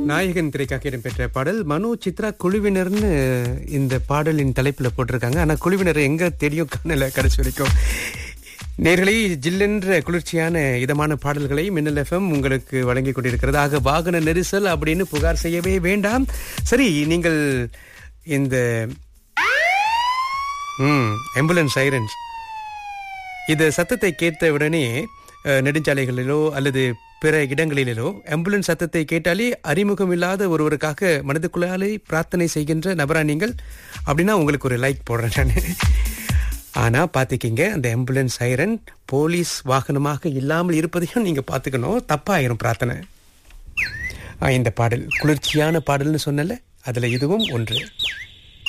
நாயகன் திரைக்காக இடம்பெற்ற பாடல் மனோ சித்ரா குழுவினர்னு இந்த பாடலின் தலைப்புல போட்டிருக்காங்க ஆனா குழுவினர் எங்க தெரியும் காணல கடைசி வரைக்கும் நேர்களை ஜில்லென்ற குளிர்ச்சியான இதமான பாடல்களை மின்னல் எஃப்எம் உங்களுக்கு வழங்கி கொண்டிருக்கிறது ஆக வாகன நெரிசல் அப்படின்னு புகார் செய்யவே வேண்டாம் சரி நீங்கள் இந்த ம் ஆம்புலன்ஸ் சைரன்ஸ் இந்த சத்தத்தை கேட்ட உடனே அஹ், நெடுஞ்சாலைகளிலோ அல்லது பிற இடங்களிலோ ஆம்புலன்ஸ் சத்தத்தை கேட்டாலே அறிமுகம் இல்லாத ஒருவருக்காக மனதுக்குள்ளாலே பிரார்த்தனை செய்கின்ற நபரா நீங்கள் அப்படின்னா உங்களுக்கு ஒரு லைக் போடுறேன் நான் ஆனா பாத்துக்கிங்க அந்த ஆம்புலன்ஸ் சைரன் போலீஸ் வாகனமாக இல்லாமல் இருப்பதையும் நீங்க பாத்துக்கணும் தப்பாயிரும் பிரார்த்தனை ஆ, இந்த பாடல் குளிர்ச்சியான பாடல்னு சொன்னல அதுல இதுவும் ஒன்று